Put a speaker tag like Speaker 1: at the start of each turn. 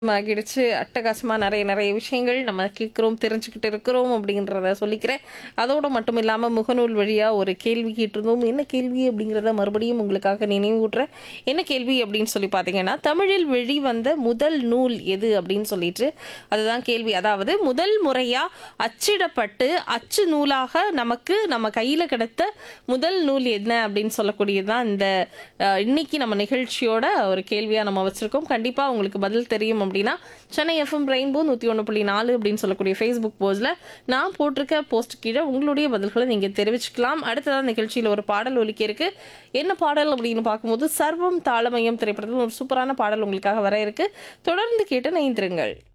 Speaker 1: ஆகிடுச்சு அட்டகாசமா நிறைய நிறைய விஷயங்கள் நம்ம கேட்குறோம் தெரிஞ்சுக்கிட்டு இருக்கிறோம் அப்படின்றத சொல்லிக்கிறேன் அதோட மட்டும் இல்லாமல் முகநூல் வழியாக ஒரு கேள்வி கேட்டிருந்தோம் என்ன கேள்வி அப்படிங்கிறத மறுபடியும் உங்களுக்காக நினைவூட்டுறேன் என்ன கேள்வி அப்படின்னு சொல்லி பார்த்தீங்கன்னா தமிழில் வெளிவந்த முதல் நூல் எது அப்படின்னு சொல்லிட்டு அதுதான் கேள்வி அதாவது முதல் முறையாக அச்சிடப்பட்டு அச்சு நூலாக நமக்கு நம்ம கையில் கிடைத்த முதல் நூல் என்ன அப்படின்னு சொல்லக்கூடியதுதான் இந்த அஹ், இன்னைக்கு நம்ம நிகழ்ச்சியோட ஒரு கேள்வியாக நம்ம வச்சுருக்கோம் கண்டிப்பாக உங்களுக்கு பதில் தெரியும் அப்படின்னா சென்னை எஃப்எம் ரெயின்போ நூற்றி ஒன்று புள்ளி நாலு அப்படின்னு சொல்லக்கூடிய ஃபேஸ்புக் போஸ்டில் நான் போட்டிருக்க போஸ்ட் கீழே உங்களுடைய பதில்களை நீங்கள் தெரிவிச்சுக்கலாம் அடுத்ததான் நிகழ்ச்சியில் ஒரு பாடல் ஒலிக்க இருக்கு என்ன பாடல் அப்படின்னு பார்க்கும்போது சர்வம் தாளமயம் திரைப்படத்தில் ஒரு சூப்பரான பாடல் உங்களுக்காக வர இருக்கு தொடர்ந்து கேட்டு நைந்திருங்கள்